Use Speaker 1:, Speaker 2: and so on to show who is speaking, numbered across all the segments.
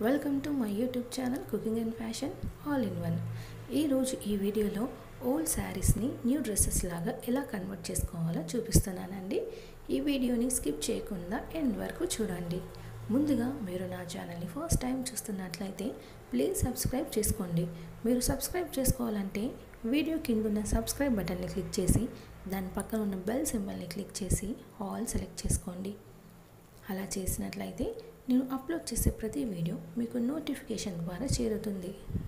Speaker 1: welcome to my YouTube channel cooking and fashion all in one ఈరోజు ఈ వీడియోలో old శారీస్ని new dresses లాగా ఎలా కన్వర్ట్ చేసుకోవాలో చూపిస్తున్నానండి ఈ వీడియోని స్కిప్ చేయకుండా ఎండ్ వరకు చూడండి ముందుగా మీరు నా ఛానల్ని ఫస్ట్ టైం చూస్తున్నట్లయితే ప్లీజ్ సబ్స్క్రైబ్ చేసుకోండి మీరు సబ్స్క్రైబ్ చేసుకోవాలంటే వీడియో కింద ఉన్న సబ్స్క్రైబ్ బటన్ని క్లిక్ చేసి దాని పక్కన ఉన్న బెల్ సింబల్ని క్లిక్ చేసి ఆల్ సెలెక్ట్ చేసుకోండి అలా చేసినట్లయితే నేను అప్లోడ్ చేసే ప్రతి వీడియో మీకు నోటిఫికేషన్ ద్వారా చేరుతుంది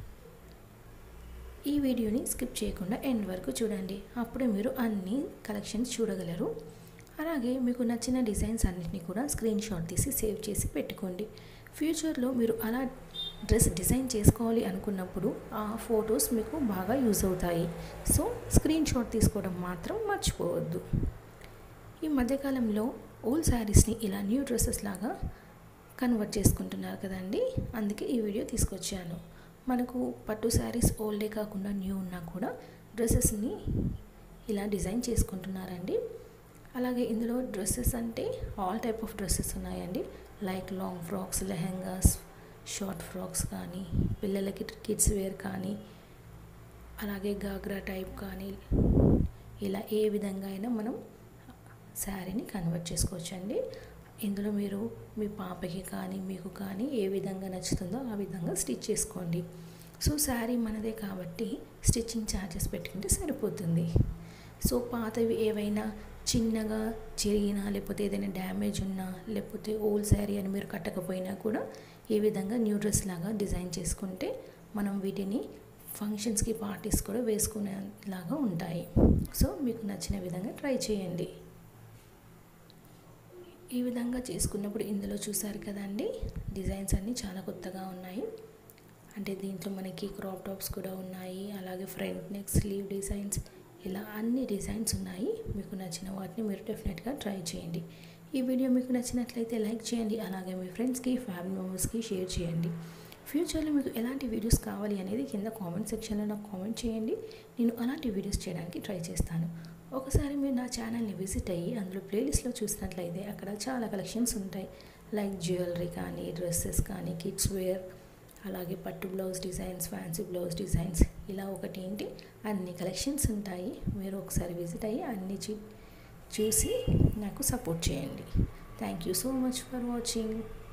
Speaker 1: ఈ వీడియోని స్కిప్ చేయకుండా ఎండ్ వరకు చూడండి అప్పుడే మీరు అన్ని కలెక్షన్స్ చూడగలరు అలాగే మీకు నచ్చిన డిజైన్స్ అన్నిటిని కూడా స్క్రీన్ షాట్ తీసి సేవ్ చేసి పెట్టుకోండి ఫ్యూచర్లో మీరు అలా డ్రెస్ డిజైన్ చేసుకోవాలి అనుకున్నప్పుడు ఆ ఫొటోస్ మీకు బాగా యూజ్ అవుతాయి సో స్క్రీన్ షాట్ తీసుకోవడం మాత్రం మర్చిపోవద్దు ఈ మధ్యకాలంలో ఓల్డ్ శారీస్ని ఇలా న్యూ డ్రెస్సెస్ లాగా కన్వర్ట్ చేసుకుంటున్నారు కదండి అందుకే ఈ వీడియో తీసుకొచ్చాను మనకు పట్టు శారీస్ ఓల్డే కాకుండా న్యూ ఉన్నా కూడా డ్రెస్సెస్ని ఇలా డిజైన్ చేసుకుంటున్నారండి అలాగే ఇందులో డ్రెస్సెస్ అంటే ఆల్ టైప్ ఆఫ్ డ్రెస్సెస్ ఉన్నాయండి like long frocks lehengas short frocks కానీ పిల్లలకి కిడ్స్ వేర్ కానీ అలాగే గాగ్రా టైప్ కానీ ఇలా ఏ విధంగా అయినా మనం శారీని కన్వర్ట్ చేసుకోవచ్చండి ఇందులో మీరు మీ పాపకి కానీ మీకు కానీ ఏ విధంగా నచ్చుతుందో ఆ విధంగా స్టిచ్ చేసుకోండి సో శారీ మనదే కాబట్టి స్టిచ్చింగ్ ఛార్జెస్ పెట్టుకుంటే సరిపోతుంది సో పాతవి ఏవైనా చిన్నగా చిరిగినా లేకపోతే ఏదైనా డ్యామేజ్ ఉన్నా లేకపోతే ఓల్డ్ శారీ అని మీరు కట్టకపోయినా కూడా ఈ విధంగా న్యూ డ్రెస్ లాగా డిజైన్ చేసుకుంటే మనం వీటిని ఫంక్షన్స్కి పార్టీస్ కూడా వేసుకునేలాగా ఉంటాయి సో మీకు నచ్చిన విధంగా ట్రై చేయండి ఈ విధంగా చేసుకున్నప్పుడు ఇందులో చూసారు కదండి డిజైన్స్ అన్నీ చాలా కొత్తగా ఉన్నాయి అంటే దీంట్లో మనకి క్రాప్ టాప్స్ కూడా ఉన్నాయి అలాగే ఫ్రంట్ నెక్ స్లీవ్ డిజైన్స్ ఇలా అన్ని డిజైన్స్ ఉన్నాయి మీకు నచ్చిన వాటిని మీరు డెఫినెట్గా ట్రై చేయండి ఈ వీడియో మీకు నచ్చినట్లయితే లైక్ చేయండి అలాగే మీ ఫ్రెండ్స్కి ఫ్యామిలీ మెంబర్స్కి షేర్ చేయండి ఫ్యూచర్లో మీకు ఎలాంటి వీడియోస్ కావాలి అనేది కింద కామెంట్ సెక్షన్లో నాకు కామెంట్ చేయండి నేను అలాంటి వీడియోస్ చేయడానికి ట్రై చేస్తాను ఒకసారి మీరు నా ఛానల్ని విజిట్ అయ్యి అందులో ప్లేలిస్ట్లో చూసినట్లయితే అక్కడ చాలా కలెక్షన్స్ ఉంటాయి లైక్ జ్యువెలరీ కానీ డ్రెస్సెస్ కానీ కిడ్స్ వేర్ అలాగే పట్టు blouse designs fancy blouse designs ఇలా ఒకటి ఏంటి అన్ని కలెక్షన్స్ ఉంటాయి మీరు ఒకసారి విజిట్ అయ్యి అన్ని చూ చూసి నాకు సపోర్ట్ చేయండి thank you so much for watching